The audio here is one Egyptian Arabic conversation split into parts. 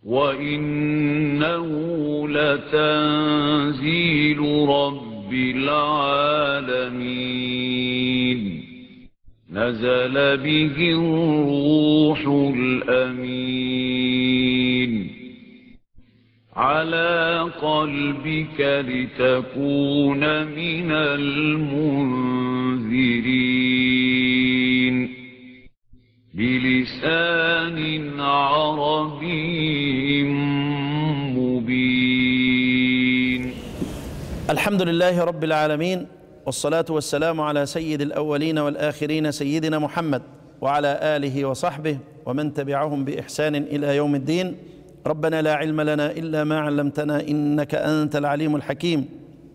وإنه لتنزيل رب العالمين نزل به الروح الأمين على قلبك لتكون من المنذرين بلسان عربي مبين الحمد لله رب العالمين والصلاة والسلام على سيد الأولين والآخرين سيدنا محمد وعلى آله وصحبه ومن تبعهم بإحسان إلى يوم الدين ربنا لا علم لنا إلا ما علمتنا إنك أنت العليم الحكيم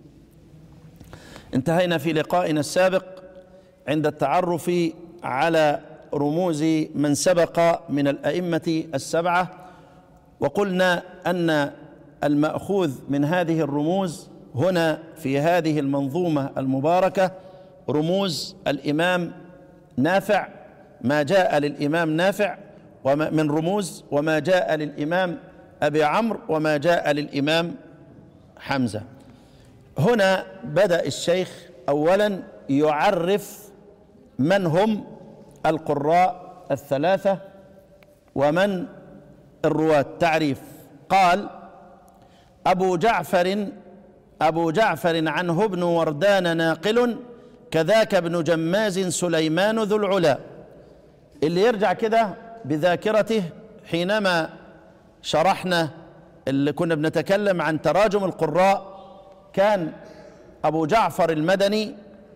انتهينا في لقائنا السابق عند التعرف على رموز من سبق من الأئمة السبعة وقلنا أن المأخوذ من هذه الرموز هنا في هذه المنظومة المباركة رموز الإمام نافع ما جاء للإمام نافع وما من رموز وما جاء للإمام أبي عمرو وما جاء للإمام حمزة هنا بدأ الشيخ أولا يعرف من هم القراء الثلاثة ومن الرواة تعريف قال أبو جعفر أبو جعفر عنه ابن وردان ناقل كذاك ابن جماز سليمان ذو العلا اللي يرجع كده بذاكرته حينما شرحنا اللي كنا بنتكلم عن تراجم القراء كان أبو جعفر المدني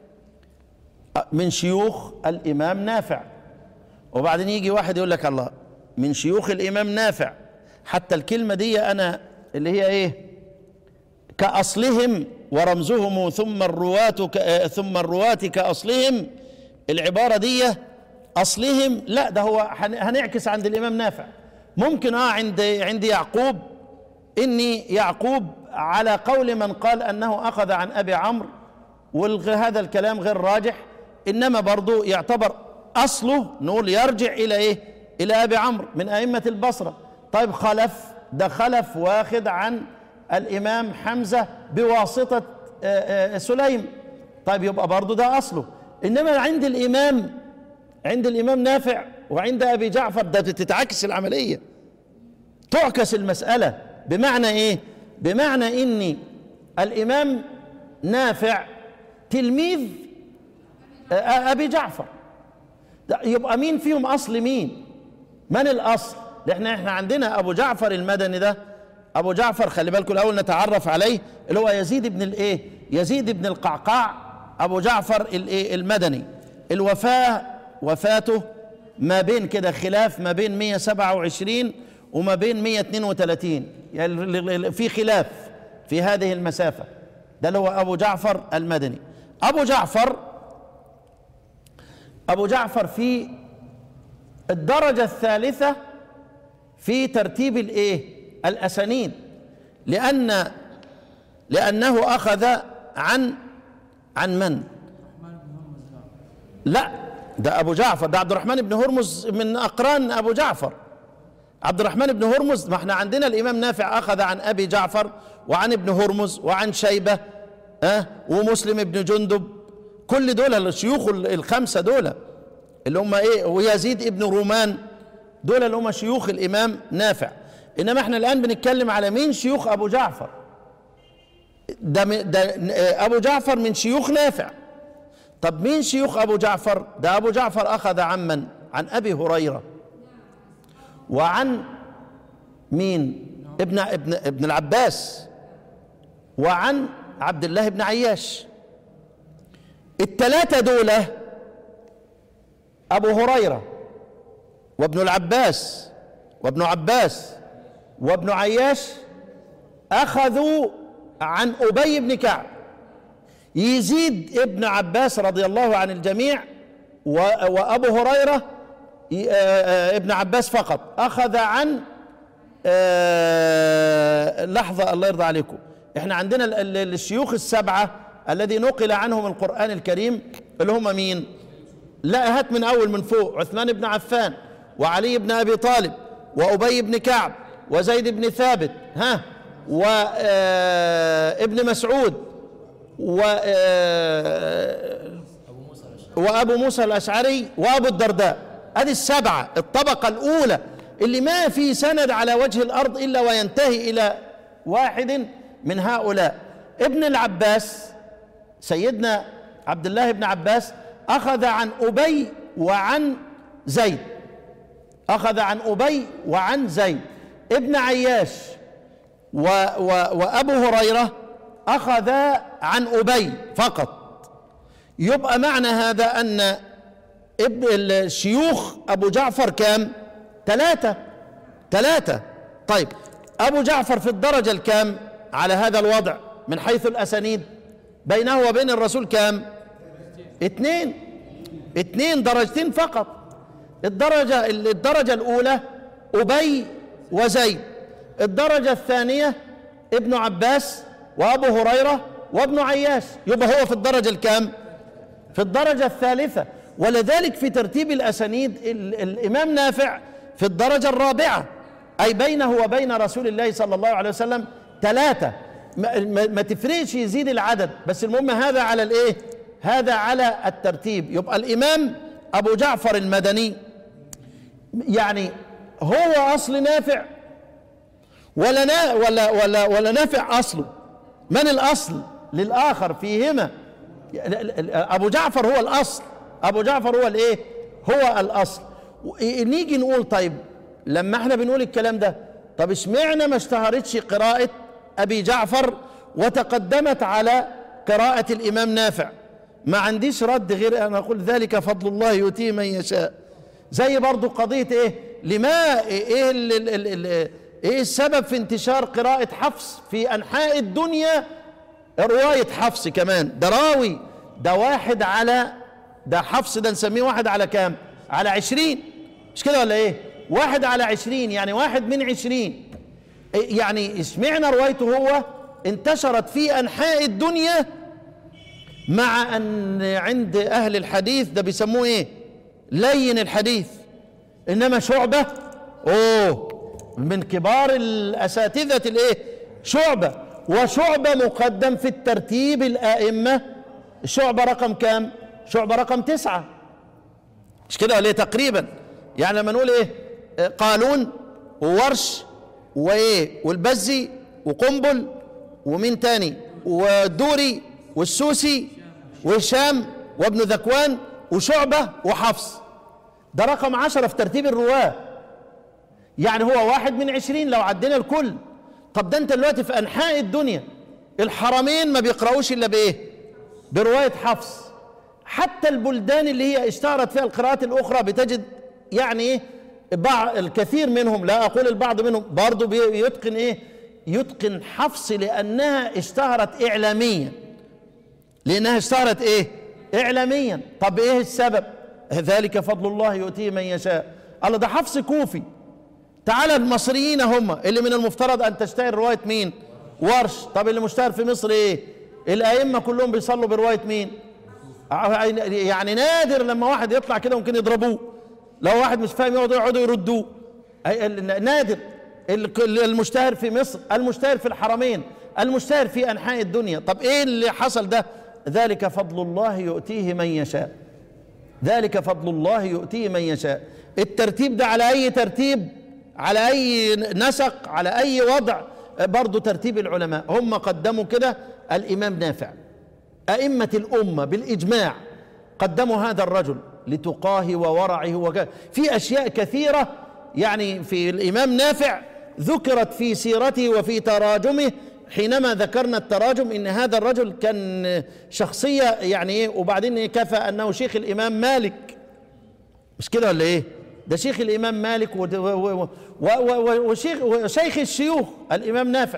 من شيوخ الإمام نافع وبعدين يجي واحد يقول لك الله من شيوخ الإمام نافع حتى الكلمة دي أنا اللي هي إيه كأصلهم ورمزهم ثم الرواة ك... ثم الرواة كأصلهم العبارة دي أصلهم لا ده هو هنعكس عند الإمام نافع ممكن اه عند عند يعقوب إني يعقوب على قول من قال أنه أخذ عن أبي عمرو وهذا الكلام غير راجح إنما برضو يعتبر أصله نقول يرجع إلى إيه إلى أبي عمرو من أئمة البصرة طيب خلف ده خلف واخد عن الإمام حمزة بواسطة سليم طيب يبقى برضو ده أصله إنما عند الإمام عند الإمام نافع وعند أبي جعفر ده تتعكس العملية تعكس المسألة بمعنى إيه بمعنى إني الإمام نافع تلميذ أبي جعفر يبقى مين فيهم أصل مين من الأصل احنا احنا عندنا أبو جعفر المدني ده أبو جعفر خلي بالكم الأول نتعرف عليه اللي هو يزيد بن الإيه يزيد بن القعقاع أبو جعفر الإيه المدني الوفاة وفاته ما بين كده خلاف ما بين 127 وما بين 132 يعني في خلاف في هذه المسافة ده اللي هو أبو جعفر المدني أبو جعفر أبو جعفر في الدرجة الثالثة في ترتيب الإيه الأسانيد لأن لأنه أخذ عن عن من؟ لا ده أبو جعفر ده عبد الرحمن بن هرمز من أقران أبو جعفر عبد الرحمن بن هرمز ما احنا عندنا الإمام نافع أخذ عن أبي جعفر وعن ابن هرمز وعن شيبة أه ومسلم بن جندب كل دول الشيوخ الخمسة دول اللي هم إيه ويزيد ابن رومان دول اللي هم شيوخ الإمام نافع إنما احنا الآن بنتكلم على مين شيوخ أبو جعفر ده, ده أبو جعفر من شيوخ نافع طب مين شيوخ أبو جعفر ده أبو جعفر أخذ عن من عن أبي هريرة وعن مين ابن ابن ابن العباس وعن عبد الله بن عياش الثلاثة دول أبو هريرة وابن العباس وابن عباس وابن عياش أخذوا عن أبي بن كعب يزيد ابن عباس رضي الله عن الجميع وأبو هريرة ابن عباس فقط أخذ عن لحظة الله يرضى عليكم احنا عندنا الشيوخ السبعة الذي نقل عنهم القرآن الكريم اللي هم مين لا هات من أول من فوق عثمان بن عفان وعلي بن أبي طالب وأبي بن كعب وزيد بن ثابت ها وابن مسعود و آه، وابو موسى الاشعري وابو الدرداء هذه السبعه الطبقه الاولى اللي ما في سند على وجه الارض الا وينتهي الى واحد من هؤلاء ابن العباس سيدنا عبد الله بن عباس اخذ عن ابي وعن زيد اخذ عن ابي وعن زيد ابن عياش و و وابو هريره اخذ عن ابي فقط يبقى معنى هذا ان ابن الشيوخ ابو جعفر كام ثلاثة ثلاثة طيب ابو جعفر في الدرجة الكام على هذا الوضع من حيث الاسانيد بينه وبين الرسول كام اثنين اثنين درجتين فقط الدرجة الدرجة الاولى ابي وزيد الدرجة الثانية ابن عباس وابو هريرة وابن عياش يبقى هو في الدرجة الكام في الدرجة الثالثة ولذلك في ترتيب الأسانيد ال- الإمام نافع في الدرجة الرابعة أي بينه وبين رسول الله صلى الله عليه وسلم ثلاثة ما, ما, ما تفرقش يزيد العدد بس المهم هذا على الإيه هذا على الترتيب يبقى الإمام أبو جعفر المدني يعني هو أصل نافع ولا نا ولا ولا ولا نافع أصله من الأصل للآخر فيهما ابو جعفر هو الاصل ابو جعفر هو الايه هو الاصل نيجي نقول طيب لما احنا بنقول الكلام ده طب اشمعنى ما اشتهرتش قراءة ابي جعفر وتقدمت على قراءة الامام نافع ما عنديش رد غير ان اقول ذلك فضل الله يؤتيه من يشاء زي برضو قضية ايه لما ايه ال ال ال ال ايه السبب في انتشار قراءة حفص في انحاء الدنيا رواية حفص كمان ده راوي ده واحد على ده حفص ده نسميه واحد على كام على عشرين مش كده ولا ايه واحد على عشرين يعني واحد من عشرين إيه يعني اشمعنى روايته هو انتشرت في انحاء الدنيا مع ان عند اهل الحديث ده بيسموه ايه لين الحديث انما شعبة اوه من كبار الاساتذة الايه شعبة وشعبة مقدم في الترتيب الائمة شعبة رقم كام شعبة رقم تسعة مش كده ولا ايه تقريبا يعني لما نقول ايه آه، قالون وورش وايه والبزي وقنبل ومين تاني والدوري والسوسي وهشام وابن ذكوان وشعبة وحفص ده رقم عشرة في ترتيب الرواة يعني هو واحد من عشرين لو عدينا الكل طب ده انت دلوقتي في انحاء الدنيا الحرمين ما بيقرأوش الا بايه برواية حفص حتى البلدان اللي هي اشتهرت فيها القراءات الاخرى بتجد يعني ايه بعض الكثير منهم لا اقول البعض منهم برضه بيتقن ايه يتقن حفص لانها اشتهرت اعلاميا لانها اشتهرت ايه اعلاميا طب ايه السبب ذلك فضل الله يؤتيه من يشاء الله ده حفص كوفي تعالى المصريين هم اللي من المفترض ان تشتهر روايه مين ورش طب اللي مشتهر في مصر ايه الائمه كلهم بيصلوا بروايه مين يعني نادر لما واحد يطلع كده ممكن يضربوه لو واحد مش فاهم يقعدوا يقعدوا يردوه أي- ال- نادر ال- المشتهر في مصر المشتهر في الحرمين المشتهر في انحاء الدنيا طب ايه اللي حصل ده ذلك فضل الله يؤتيه من يشاء ذلك فضل الله يؤتيه من يشاء الترتيب ده على اي ترتيب على اي نسق على اي وضع برضو ترتيب العلماء هم قدموا كده الامام نافع ائمه الامه بالاجماع قدموا هذا الرجل لتقاه وورعه وكذا في اشياء كثيره يعني في الامام نافع ذكرت في سيرته وفي تراجمه حينما ذكرنا التراجم ان هذا الرجل كان شخصيه يعني ايه وبعدين كفى انه شيخ الامام مالك مش كده ولا ايه ده شيخ الامام مالك و- و- و- و- و- وشيخ وشيخ الشيوخ الامام نافع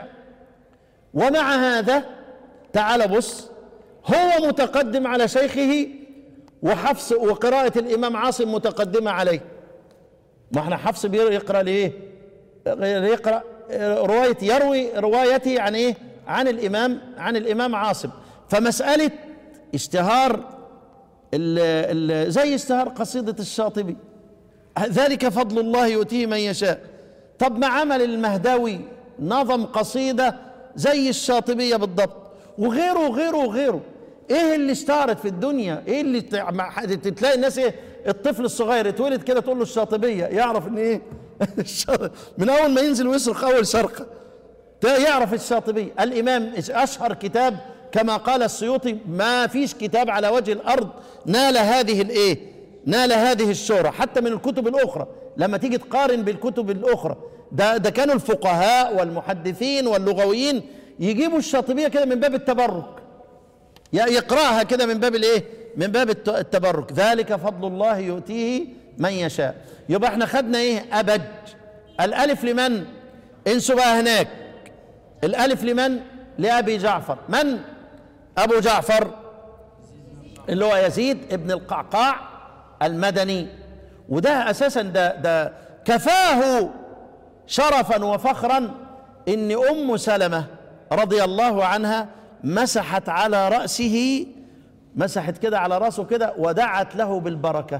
ومع هذا تعال بص هو متقدم على شيخه وحفص وقراءة الإمام عاصم متقدمة عليه ما احنا حفص بيقرأ ليه يقرأ رواية يروي روايته عن ايه عن الإمام عن الإمام عاصم فمسألة اشتهار ال ال زي اشتهار قصيدة الشاطبي ذلك فضل الله يؤتيه من يشاء طب ما عمل المهدوي نظم قصيدة زي الشاطبية بالضبط وغيره وغيره وغيره ايه اللي اشتهرت في الدنيا ايه اللي تع- مع- تلاقي الناس ايه الطفل الصغير يتولد كده تقول له الشاطبية يعرف ان ايه الشاط- من اول ما ينزل ويصرخ اول شرقة ده يعرف الشاطبية الإمام أشهر كتاب كما قال السيوطي ما فيش كتاب على وجه الأرض نال هذه الإيه نال هذه الشهرة حتى من الكتب الأخرى لما تيجي تقارن بالكتب الأخرى ده ده كانوا الفقهاء والمحدثين واللغويين يجيبوا الشاطبية كده من باب التبرك ي- يقرأها كده من باب الايه من باب الت- التبرك ذلك فضل الله يؤتيه من يشاء يبقى احنا خدنا ايه ابج الالف لمن انسوا بقى هناك الالف لمن لابي جعفر من ابو جعفر اللي هو يزيد ابن القعقاع المدني وده اساسا ده ده كفاه شرفا وفخرا ان ام سلمه رضي الله عنها مسحت على راسه مسحت كده على راسه كده ودعت له بالبركه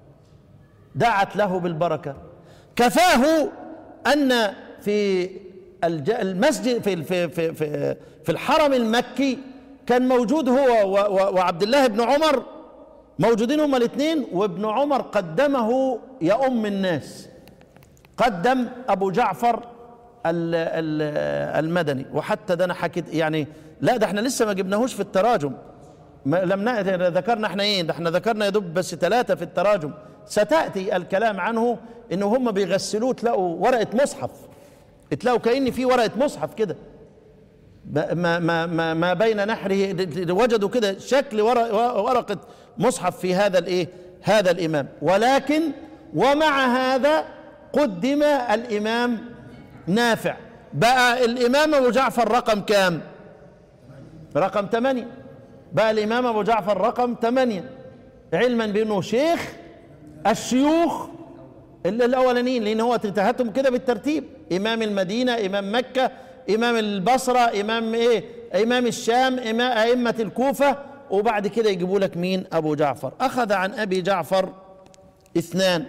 دعت له بالبركه كفاه ان في الج- المسجد في في في في, في الحرم المكي كان موجود هو و- و- وعبد الله بن عمر موجودين هما الاثنين وابن عمر قدمه يا ام الناس قدم ابو جعفر ال- ال- المدني وحتى ده انا حكيت يعني لا ده احنا لسه ما جبناهوش في التراجم ما لم نأتي ذكرنا احنا ايه ده احنا ذكرنا يا دوب بس ثلاثه في التراجم ستاتي الكلام عنه ان هم بيغسلوه تلاقوا ورقه مصحف تلاقوا كأن في ورقه مصحف كده ب- ما ما ما ما بين نحره وجدوا كده شكل ورق ورقه مصحف في هذا الايه هذا الامام ولكن ومع هذا قدم الامام نافع بقى الامام ابو جعفر رقم كام رقم ثمانية بقى الامام ابو جعفر رقم ثمانية علما بانه شيخ الشيوخ ال- الاولانيين لان هو تهتم كده بالترتيب امام المدينه امام مكه امام البصره امام ايه امام الشام امام ائمه الكوفه وبعد كده يجيبوا لك مين ابو جعفر اخذ عن ابي جعفر اثنان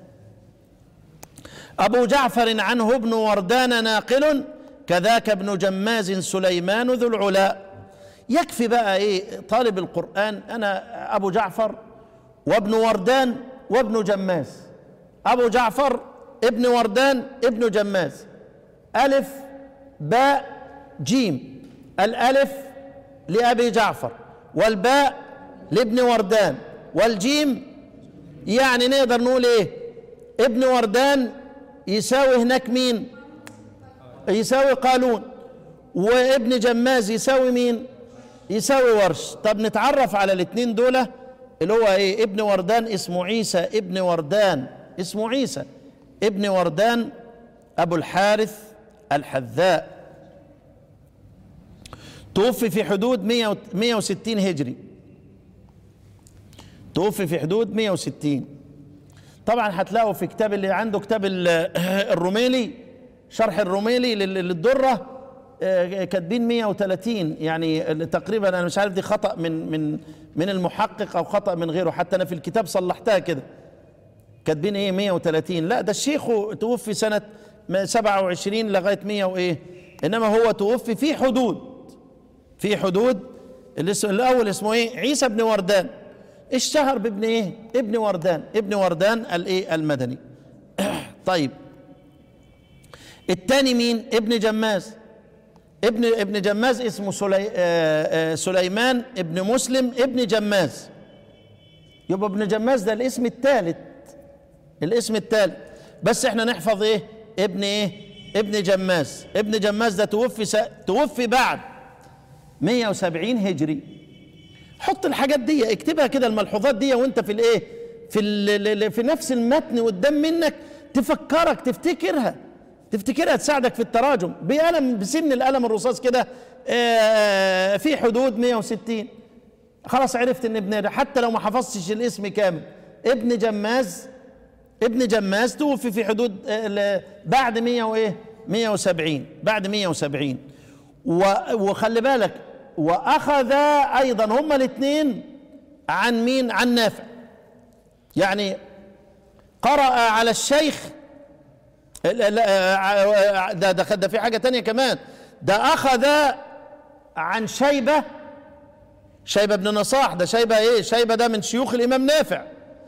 ابو جعفر عنه ابن وردان ناقل كذاك ابن جماز سليمان ذو العلاء يكفي بقى ايه طالب القران انا ابو جعفر وابن وردان وابن جماز ابو جعفر ابن وردان ابن جماز الف باء جيم الالف لابي جعفر والباء لابن وردان والجيم يعني نقدر نقول ايه ابن وردان يساوي هناك مين يساوي قالون وابن جماز يساوي مين يساوي ورش طب نتعرف على الاثنين دول اللي هو ايه ابن وردان اسمه عيسى ابن وردان اسمه عيسى ابن وردان ابو الحارث الحذاء توفي في حدود 100 160 هجري توفي في حدود 160 طبعا هتلاقوا في كتاب اللي عنده كتاب ال- الروميلي شرح الروميلي لل- للدرة آه، كاتبين 130 يعني تقريبا انا مش عارف دي خطأ من من من المحقق او خطأ من غيره حتى انا في الكتاب صلحتها كده كاتبين ايه 130 لا ده الشيخ توفي سنة 27 لغاية 100 وايه انما هو توفي في حدود في حدود اللي اسم- الاول اسمه ايه عيسى بن وردان اشتهر بابن ايه ابن وردان ابن وردان الايه المدني طيب الثاني مين ابن جماز ابن ابن جماز اسمه سلي آه آه سليمان ابن مسلم ابن جماز يبقى ابن جماز ده الاسم الثالث الاسم الثالث بس احنا نحفظ ايه ابن ايه ابن جماز ابن جماز ده توفي س... توفي بعد 170 هجري حط الحاجات دي اكتبها كده الملحوظات دي وانت في الايه في ال... في نفس المتن قدام منك تفكرك تفتكرها تفتكرها تساعدك في التراجم بقلم بسن القلم الرصاص كده آه، في حدود 160 خلاص عرفت ان ابن حتى لو ما حفظتش الاسم كامل ابن جماز ابن جماز توفي في حدود آه، ل- بعد 100 وايه 170 بعد 170 و- وخلي بالك واخذ ايضا هما الاثنين عن مين عن نافع يعني قرأ على الشيخ لا لا ده ده ده في حاجة تانية كمان ده أخذ عن شيبة شيبة بن نصاح ده شيبة إيه شيبة ده من شيوخ الإمام نافع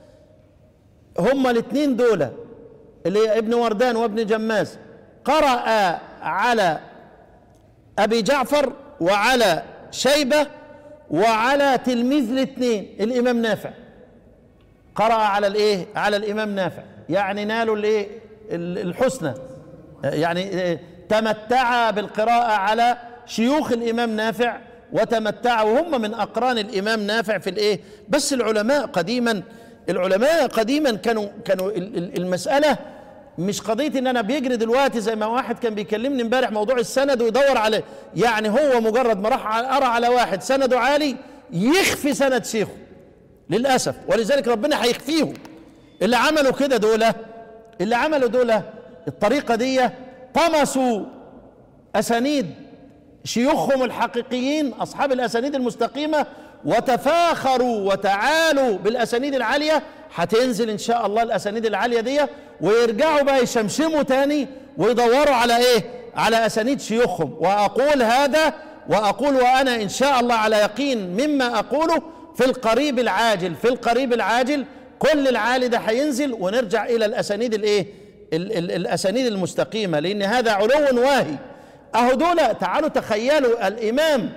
هما الاثنين دول اللي هي ابن وردان وابن جماز قرأ على أبي جعفر وعلى شيبة وعلى تلميذ الاثنين الإمام نافع قرأ على الإيه على الإمام نافع يعني نالوا الإيه الحسنى يعني تمتع بالقراءة على شيوخ الإمام نافع وتمتع وهم من أقران الإمام نافع في الإيه بس العلماء قديما العلماء قديما كانوا كانوا المسألة مش قضية ان انا بيجري دلوقتي زي ما واحد كان بيكلمني امبارح موضوع السند ويدور عليه يعني هو مجرد ما راح ارى على واحد سنده عالي يخفي سند شيخه للاسف ولذلك ربنا هيخفيهم اللي عملوا كده دول اللي عملوا دول الطريقة دي طمسوا اسانيد شيوخهم الحقيقيين اصحاب الاسانيد المستقيمة وتفاخروا وتعالوا بالاسانيد العالية هتنزل ان شاء الله الاسانيد العالية دي ويرجعوا بقى يشمشموا تاني ويدوروا على ايه على اسانيد شيوخهم واقول هذا واقول وانا ان شاء الله على يقين مما اقوله في القريب العاجل في القريب العاجل كل العالي ده هينزل ونرجع الى الاسانيد الايه ال- ال- الاسانيد المستقيمه لان هذا علو واهي اهو دول تعالوا تخيلوا الامام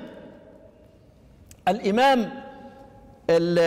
الامام ال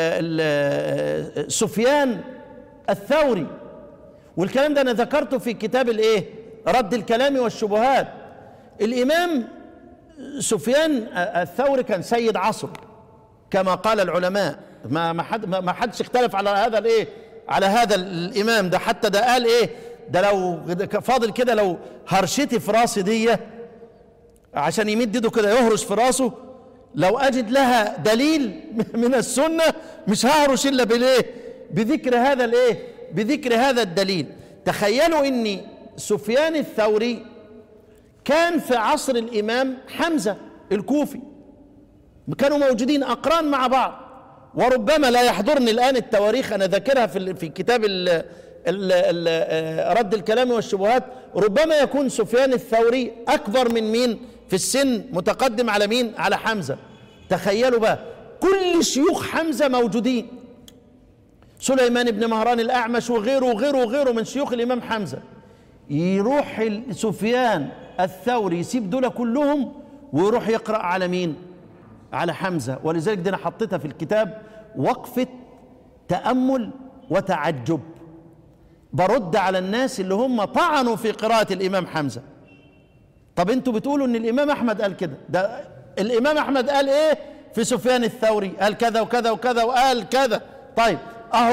ال سفيان الثوري والكلام ده انا ذكرته في كتاب الايه رد الكلام والشبهات الامام سفيان الثوري كان سيد عصر كما قال العلماء ما ما حد ما حدش اختلف على هذا الايه على هذا الامام ده حتى ده قال ايه ده لو فاضل كده لو هرشتي في راسي دي عشان يمد ايده كده يهرش في راسه لو اجد لها دليل من السنه مش ههرش الا بالايه بذكر هذا الايه بذكر هذا الدليل تخيلوا ان سفيان الثوري كان في عصر الامام حمزه الكوفي كانوا موجودين اقران مع بعض وربما لا يحضرني الان التواريخ انا ذاكرها في في كتاب ال ال ال رد الكلام والشبهات ربما يكون سفيان الثوري اكبر من مين في السن متقدم على مين على حمزه تخيلوا بقى كل شيوخ حمزه موجودين سليمان بن مهران الاعمش وغيره وغيره وغيره من شيوخ الامام حمزه يروح سفيان الثوري يسيب دول كلهم ويروح يقرا على مين على حمزه ولذلك دي انا حطيتها في الكتاب وقفه تامل وتعجب برد على الناس اللي هم طعنوا في قراءه الامام حمزه طب انتوا بتقولوا ان الامام احمد قال كده ده الامام احمد قال ايه في سفيان الثوري قال كذا وكذا وكذا وقال كذا طيب اهو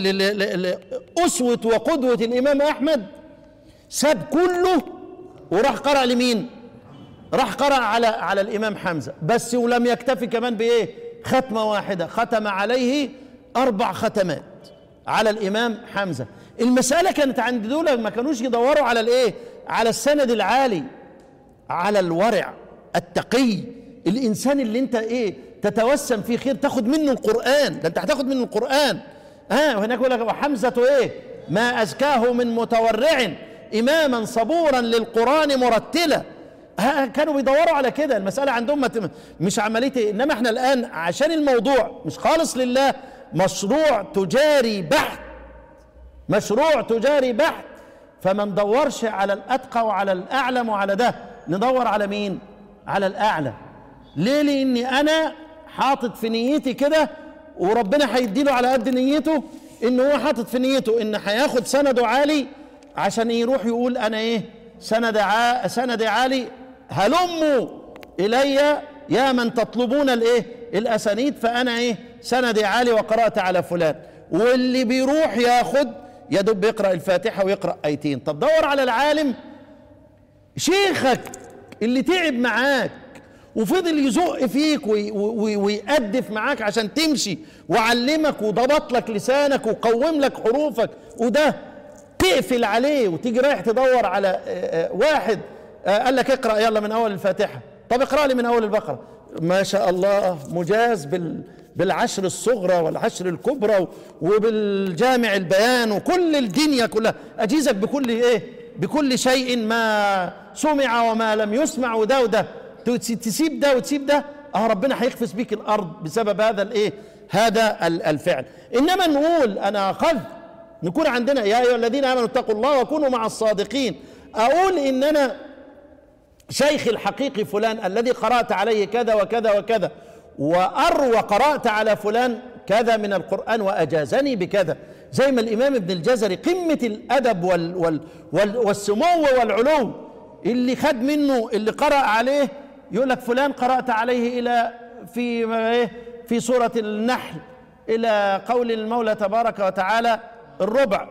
اسوه وقدوه الامام احمد ساب كله وراح قرأ لمين راح قرأ على على الامام حمزه بس ولم يكتفي كمان بايه ختمه واحده ختم عليه اربع ختمات على الامام حمزه المساله كانت عند دول ما كانوش يدوروا على الايه على السند العالي على الورع التقي الانسان اللي انت ايه تتوسم فيه خير تاخد منه القران ده انت هتاخد منه القران ها وهناك يقول لك وحمزه ايه ما ازكاه من متورع اماما صبورا للقران مرتلا ها كانوا بيدوروا على كده المساله عندهم مش عمليه انما احنا الان عشان الموضوع مش خالص لله مشروع تجاري بحت مشروع تجاري بحت فما ندورش على الاتقى وعلى الاعلم وعلى ده ندور على مين على الاعلى ليه لاني انا حاطط في نيتي كده وربنا هيديله على قد نيته ان هو حاطط في نيته ان هياخد سنده عالي عشان يروح يقول انا ايه سند ع... سند عالي هلموا الي يا من تطلبون الايه الاسانيد فانا ايه سندي عالي وقرات على فلان واللي بيروح ياخد يدب بيقرا الفاتحه ويقرا ايتين طب دور على العالم شيخك اللي تعب معاك وفضل يزق فيك وي وي ويأدف معاك عشان تمشي وعلمك وضبط لك لسانك وقوم لك حروفك وده تقفل عليه وتيجي رايح تدور على واحد قال لك اقرا يلا من اول الفاتحه طب اقرا لي من اول البقره ما شاء الله مجاز بال بالعشر الصغرى والعشر الكبرى وبالجامع البيان وكل الدنيا كلها اجيزك بكل ايه بكل شيء ما سمع وما لم يسمع وده وده تسيب ده وتسيب ده اه ربنا هيخفس بيك الارض بسبب هذا الايه هذا ال- الفعل انما نقول انا اخذت نكون عندنا يا ايها الذين امنوا اتقوا الله وكونوا مع الصادقين اقول ان انا شيخي الحقيقي فلان الذي قرأت عليه كذا وكذا وكذا وأروى قرأت على فلان كذا من القرآن وأجازني بكذا زي ما الإمام ابن الجزري قمة الأدب وال وال وال والسمو والعلو اللي خد منه اللي قرأ عليه يقول لك فلان قرأت عليه إلى في إيه في سورة النحل إلى قول المولى تبارك وتعالى الربع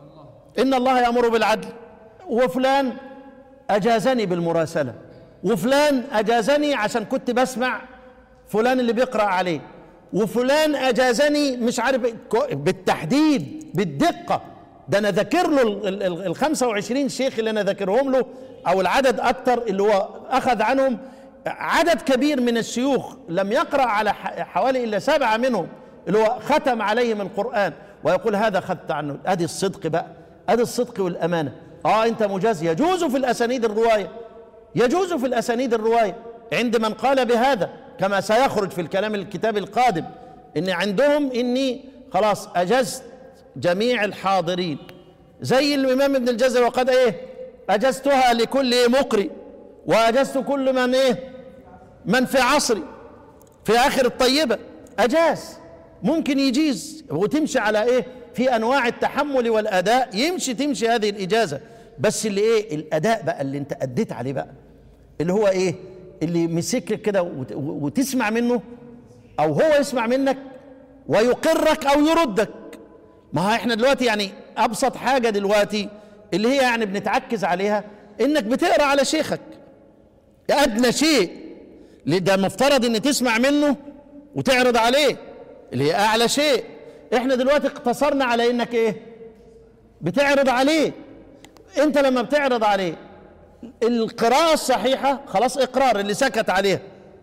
إن الله يأمر بالعدل وفلان أجازني بالمراسلة وفلان أجازني عشان كنت بسمع فلان اللي بيقرأ عليه وفلان أجازني مش عارف إيه، كو- بالتحديد بالدقة ده أنا ذاكر له ال- ال- ال- ال 25 شيخ اللي أنا ذاكرهم له أو العدد أكتر اللي هو أخذ عنهم عدد كبير من الشيوخ لم يقرأ على ح- حوالي إلا سبعة منهم اللي هو ختم عليهم القرآن ويقول هذا خدت عنه ادي الصدق بقى ادي الصدق والامانه اه انت مجاز يجوز في الاسانيد الروايه يجوز في الاسانيد الروايه عند من قال بهذا كما سيخرج في الكلام الكتاب القادم ان عندهم اني خلاص اجزت جميع الحاضرين زي الامام ابن الجزري وقد ايه اجزتها لكل إيه مقرئ واجزت كل من ايه من في عصري في اخر الطيبه اجاز ممكن يجيز وتمشي على ايه في انواع التحمل والاداء يمشي تمشي هذه الاجازه بس اللي ايه الاداء بقى اللي انت اديت عليه بقى اللي هو ايه اللي مسك لك كده وت- وتسمع منه او هو يسمع منك ويقرك او يردك ما هو احنا دلوقتي يعني ابسط حاجه دلوقتي اللي هي يعني بنتعكز عليها انك بتقرا على شيخك ادنى شيء اللي ده مفترض ان تسمع منه وتعرض عليه اللي هي اعلى شيء احنا دلوقتي اقتصرنا على انك ايه بتعرض عليه انت لما بتعرض عليه القراءة الصحيحة خلاص اقرار اللي سكت عليها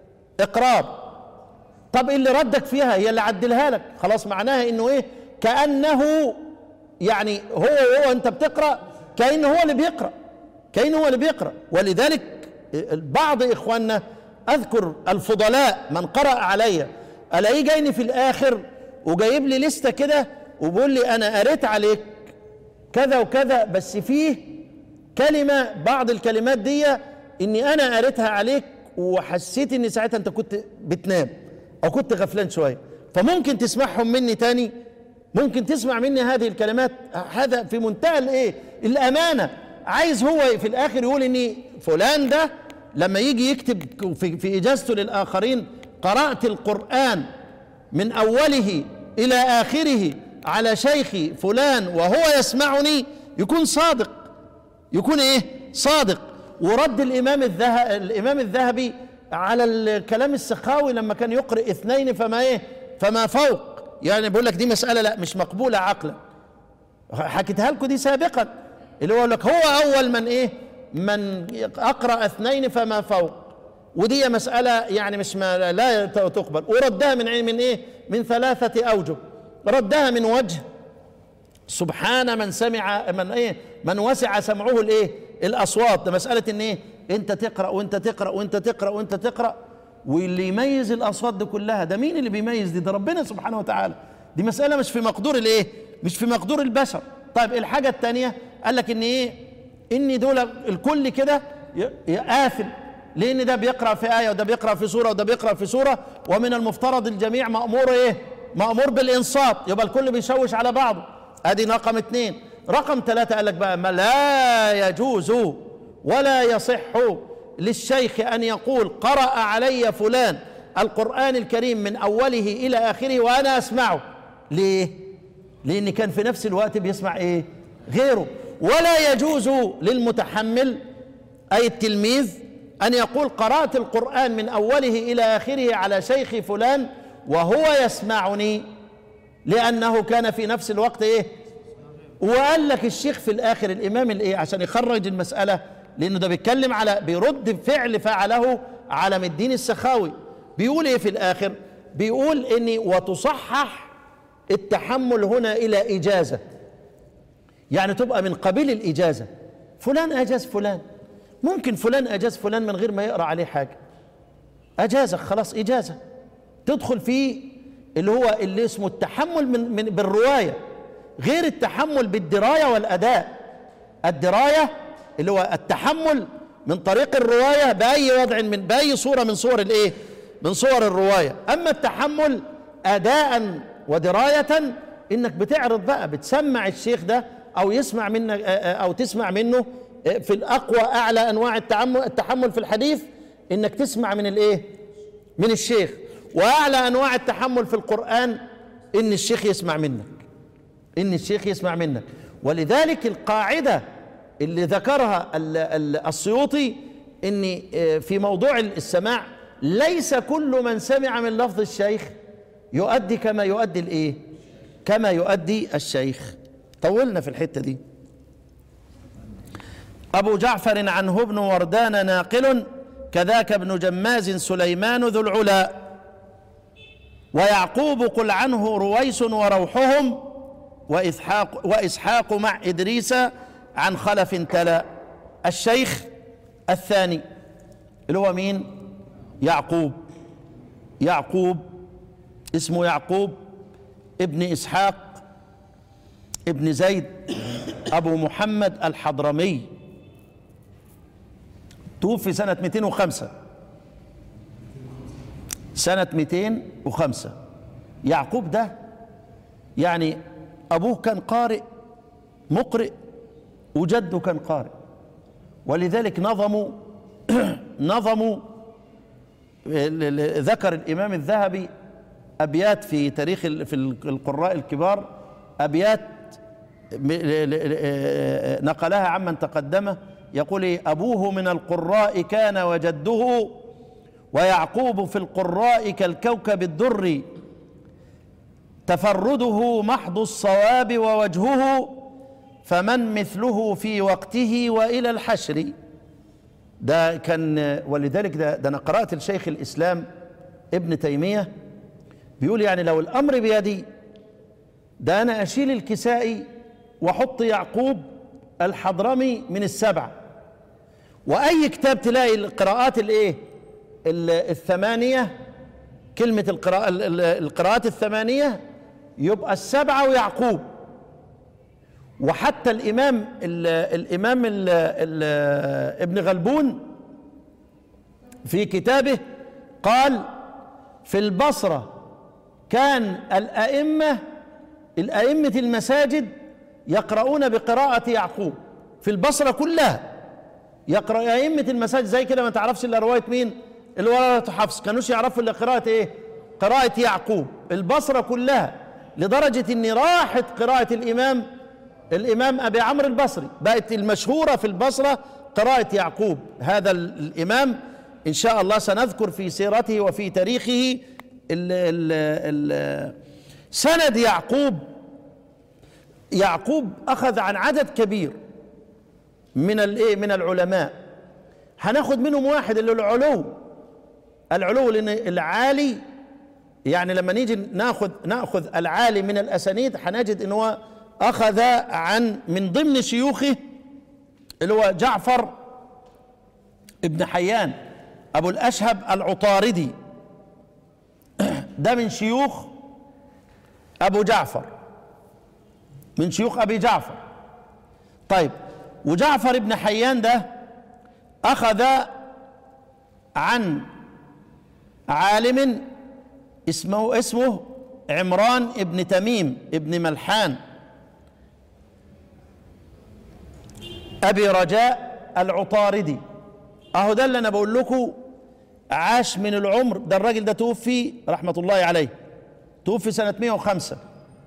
اقرار طب اللي ردك فيها هي اللي عدلها لك خلاص معناها انه ايه كأنه يعني هو هو انت بتقرأ كأنه هو اللي بيقرأ كأنه هو اللي بيقرأ ولذلك بعض اخواننا اذكر الفضلاء من قرأ علي الاقيه جايني في الاخر وجايب لي لستة كده وبيقول لي انا قريت عليك كذا وكذا بس فيه كلمة بعض الكلمات دي اني انا قريتها عليك وحسيت ان ساعتها انت كنت بتنام او كنت غفلان شوية فممكن تسمعهم مني تاني ممكن تسمع مني هذه الكلمات هذا في منتهى الايه الامانة عايز هو في الاخر يقول ان فلان ده لما يجي يكتب في, في اجازته للاخرين قرأت القرآن من اوله الى اخره على شيخي فلان وهو يسمعني يكون صادق يكون ايه صادق ورد الامام الذهبي الامام الذهبي على الكلام السخاوي لما كان يقرئ اثنين فما ايه فما فوق يعني بيقول لك دي مساله لا مش مقبوله عقلا حكيتها لكم دي سابقا اللي هو يقول لك هو اول من ايه من اقرا اثنين فما فوق ودي مساله يعني مش ما لا تقبل وردها من من ايه من ثلاثه اوجه ردها من وجه سبحان من سمع من ايه من وسع سمعه الايه الاصوات ده مساله ان ايه انت تقرا وانت تقرا وانت تقرا وانت تقرا واللي يميز الاصوات دي كلها ده مين اللي بيميز دي ده ربنا سبحانه وتعالى دي مساله مش في مقدور الايه مش في مقدور البشر طيب الحاجه الثانيه قال لك ان ايه ان دول الكل كده آثم لان ده بيقرا في ايه وده بيقرا في سوره وده بيقرا في سوره ومن المفترض الجميع مامور ايه مامور بالانصات يبقى الكل بيشوش على بعضه ادي رقم اثنين رقم ثلاثة قال لك بقى ما لا يجوز ولا يصح للشيخ ان يقول قرأ علي فلان القرآن الكريم من اوله الى اخره وانا اسمعه ليه؟ لان كان في نفس الوقت بيسمع ايه؟ غيره ولا يجوز للمتحمل اي التلميذ ان يقول قرأت القرآن من اوله الى اخره على شيخ فلان وهو يسمعني لانه كان في نفس الوقت ايه وقال لك الشيخ في الاخر الامام الايه عشان يخرج المساله لانه ده بيتكلم على بيرد فعل فعله عالم الدين السخاوي بيقول ايه في الاخر بيقول اني وتصحح التحمل هنا الى اجازه يعني تبقى من قبيل الاجازه فلان اجاز فلان ممكن فلان اجاز فلان من غير ما يقرا عليه حاجه اجازك خلاص اجازه تدخل فيه اللي هو اللي اسمه التحمل من, من بالروايه غير التحمل بالدرايه والاداء الدرايه اللي هو التحمل من طريق الروايه باي وضع من باي صوره من صور الايه من صور الروايه اما التحمل اداء ودرايه انك بتعرض بقى بتسمع الشيخ ده او يسمع منك او تسمع منه في الاقوى اعلى انواع التحمل التحمل في الحديث انك تسمع من الايه من الشيخ واعلى انواع التحمل في القران ان الشيخ يسمع منك ان الشيخ يسمع منك ولذلك القاعده اللي ذكرها السيوطي ان في موضوع السماع ليس كل من سمع من لفظ الشيخ يؤدي كما يؤدي الايه كما يؤدي الشيخ طولنا في الحته دي ابو جعفر عنه ابن وردان ناقل كذاك ابن جماز سليمان ذو العلا ويعقوب قل عنه رويس وروحهم وإسحاق, وإسحاق مع إدريس عن خلف تلا الشيخ الثاني اللي هو مين يعقوب يعقوب اسمه يعقوب ابن إسحاق ابن زيد أبو محمد الحضرمي توفي سنة 205 سنة 205 يعقوب ده يعني أبوه كان قارئ مقرئ وجده كان قارئ ولذلك نظموا نظموا ذكر الإمام الذهبي أبيات في تاريخ في القراء الكبار أبيات نقلها عمن تقدمه يقول أبوه من القراء كان وجده ويعقوب في القراء كالكوكب الدري تفرده محض الصواب ووجهه فمن مثله في وقته والى الحشر ده كان ولذلك ده, ده انا قرات الشيخ الاسلام ابن تيميه بيقول يعني لو الامر بيدي ده انا اشيل الكسائي واحط يعقوب الحضرمي من السبعه واي كتاب تلاقي القراءات الايه الثمانيه كلمه القراءة القراءات الثمانيه يبقى السبعه ويعقوب وحتى الامام ال الامام ال ال ابن غلبون في كتابه قال في البصره كان الائمه الائمه المساجد يقرؤون بقراءه يعقوب في البصره كلها يقرا ائمه المساجد زي كده ما تعرفش الا روايه مين اللي ورا حفص كانوش يعرفوا الا قراءه ايه قراءه يعقوب البصره كلها لدرجه ان راحت قراءه الامام الامام ابي عمرو البصري بقت المشهوره في البصره قراءه يعقوب هذا الامام ان شاء الله سنذكر في سيرته وفي تاريخه ال ال ال سند يعقوب يعقوب اخذ عن عدد كبير من الايه من العلماء هناخد منهم واحد اللي العلو العلو لان العالي يعني لما نيجي ناخذ ناخذ العالي من الاسانيد هنجد ان هو اخذ عن من ضمن شيوخه اللي هو جعفر ابن حيان ابو الاشهب العطاردي ده من شيوخ ابو جعفر من شيوخ ابي جعفر طيب وجعفر ابن حيان ده اخذ عن عالم اسمه اسمه عمران ابن تميم ابن ملحان ابي رجاء العطاردي اهو ده اللي انا بقول لكم عاش من العمر ده الراجل ده توفي رحمه الله عليه توفي سنه 105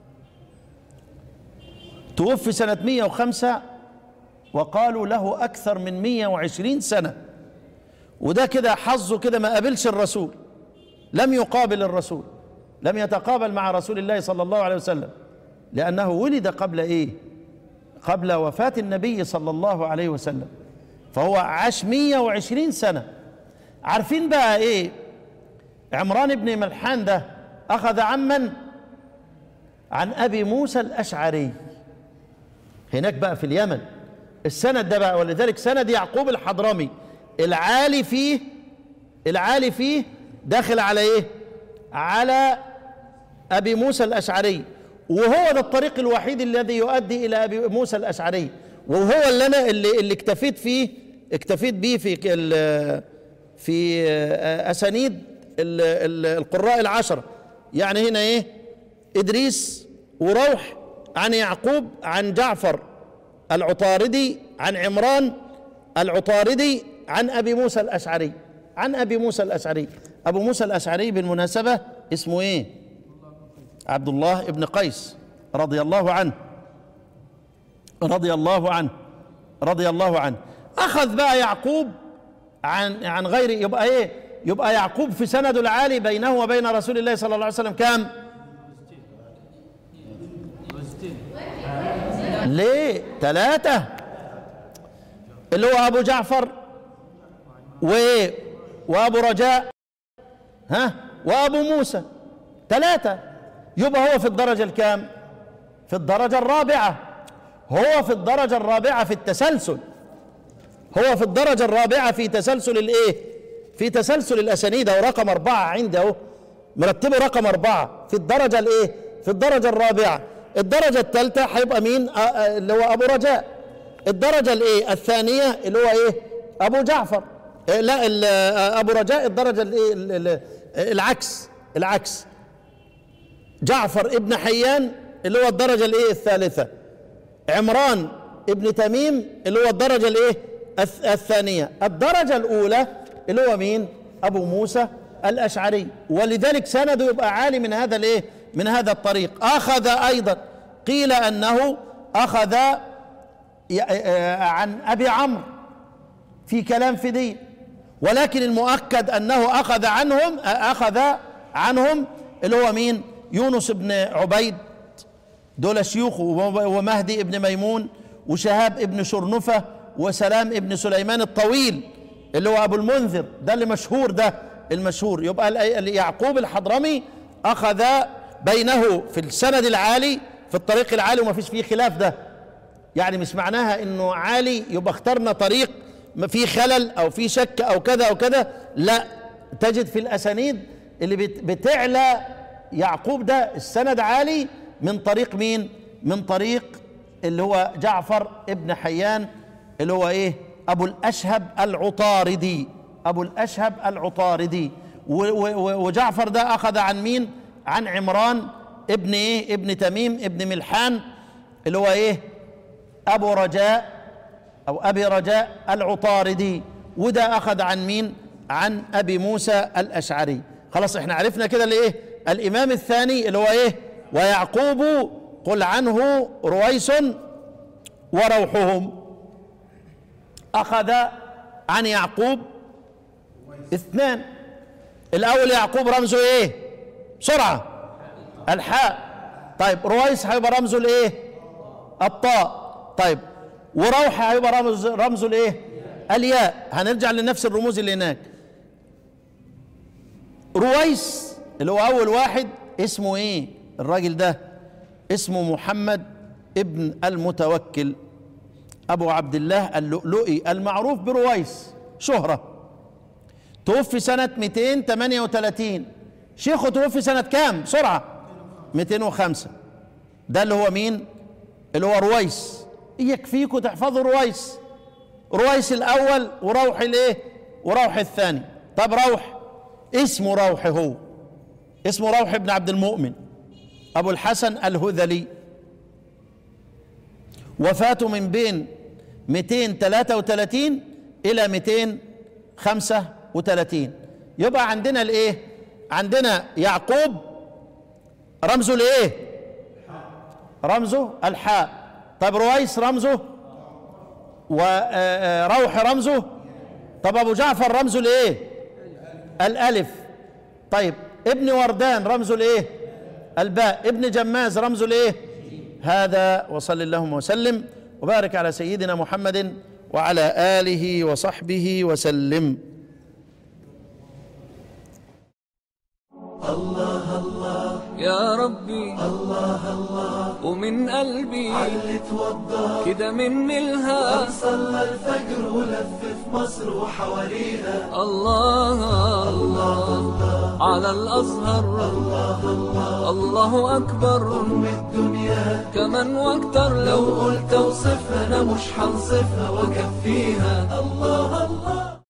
توفي سنه 105 وقالوا له اكثر من 120 سنه وده كده حظه كده ما قابلش الرسول لم يقابل الرسول لم يتقابل مع رسول الله صلى الله عليه وسلم لانه ولد قبل ايه قبل وفاة النبي صلى الله عليه وسلم فهو عاش 120 سنة عارفين بقى ايه عمران بن ملحان ده اخذ عمن عن ابي موسى الاشعري هناك بقى في اليمن السند ده بقى ولذلك سند يعقوب الحضرمي العالي فيه العالي فيه داخل على ايه على ابي موسى الاشعري وهو ده الطريق الوحيد الذي يؤدي الى ابي موسى الاشعري وهو اللي انا اللي, اللي اكتفيت فيه اكتفيت بيه في ال- في اسانيد ال- ال- القراء العشره يعني هنا ايه ادريس وروح عن يعقوب عن جعفر العطاردي عن عمران العطاردي عن ابي موسى الاشعري عن ابي موسى الاشعري ابو موسى الاشعري بالمناسبه اسمه ايه عبد الله بن قيس رضي الله عنه رضي الله عنه رضي الله عنه اخذ بقى يعقوب عن عن غير يبقى ايه يبقى يعقوب في سنده العالي بينه وبين رسول الله صلى الله عليه وسلم كام ليه ثلاثة اللي هو أبو جعفر وإيه وأبو رجاء ها وأبو موسى ثلاثة يبقى هو في الدرجة الكام في الدرجة الرابعة هو في الدرجة الرابعة في التسلسل هو في الدرجة الرابعة في تسلسل الإيه في تسلسل الأسانيد أو رقم أربعة عنده مرتبه رقم أربعة في الدرجة الإيه في الدرجة الرابعة الدرجة الثالثة هيبقى مين آه، آه، اللي هو أبو رجاء الدرجة الإيه الثانية اللي هو إيه أبو جعفر إيه لا ال- آه، أبو رجاء الدرجة الإيه ال- ال- العكس العكس جعفر ابن حيان اللي هو الدرجة الإيه الثالثة عمران ابن تميم اللي هو الدرجة الإيه الث- الثانية الدرجة الأولى اللي هو مين أبو موسى الأشعري ولذلك سنده يبقى عالي من هذا الإيه من هذا الطريق أخذ أيضا قيل أنه أخذ ي- آه، عن أبي عمرو في كلام في دي ولكن المؤكد أنه أخذ عنهم أخذ عنهم اللي هو مين يونس بن عبيد دول شيوخ ومهدي ابن ميمون وشهاب ابن شرنفة وسلام ابن سليمان الطويل اللي هو أبو المنذر ده اللي مشهور ده المشهور يبقى ال- يعقوب الحضرمي أخذ بينه في السند العالي في الطريق العالي وما فيش فيه خلاف ده يعني مش معناها انه عالي يبقى اخترنا طريق ما فيه خلل او فيه شك او كذا او كذا لا تجد في الاسانيد اللي بت- بتعلى يعقوب ده السند عالي من طريق مين من طريق اللي هو جعفر ابن حيان اللي هو ايه ابو الاشهب العطاردي ابو الاشهب العطاردي و- و- و- وجعفر ده اخذ عن مين عن عمران ابن ايه ابن تميم ابن ملحان اللي هو ايه ابو رجاء او ابي رجاء العطاردي وده اخذ عن مين عن ابي موسى الاشعري خلاص احنا عرفنا كده الايه الامام الثاني اللي هو ايه ويعقوب قل عنه رويس وروحهم اخذ عن يعقوب اثنان الاول يعقوب رمزه ايه بسرعه الحاء طيب رويس هيبقى رمزه الايه الطاء طيب وروح هيبقى رمز رمزه الايه الياء هنرجع لنفس الرموز اللي هناك رويس اللي هو اول واحد اسمه ايه الراجل ده اسمه محمد ابن المتوكل ابو عبد الله اللؤلؤي المعروف برويس شهره توفي سنة 238 شيخه توفي سنة كام بسرعة 205 ده اللي هو مين اللي هو رويس يكفيكوا تحفظوا رويس رويس الأول وروح الايه وروح الثاني طب روح اسمه روح هو اسمه روح بن عبد المؤمن أبو الحسن الهذلي وفاته من بين 233 إلى 235 يبقى عندنا الايه عندنا يعقوب رمزه الايه رمزه الحاء طب رويس رمزه وروح رمزه طب ابو جعفر رمزه الايه الالف طيب ابن وردان رمزه الايه الباء ابن جماز رمزه الايه هذا وصل اللهم وسلم وبارك على سيدنا محمد وعلى اله وصحبه وسلم الله الله يا ربي الله الله ومن قلبي اللي توضى كده مني الها صلى الفجر ولف في مصر وحواليها الله الله على الأزهر الله أكبر أم الدنيا كمان واكتر لو قلت اوصفها انا مش هنصفها واكفيها الله الله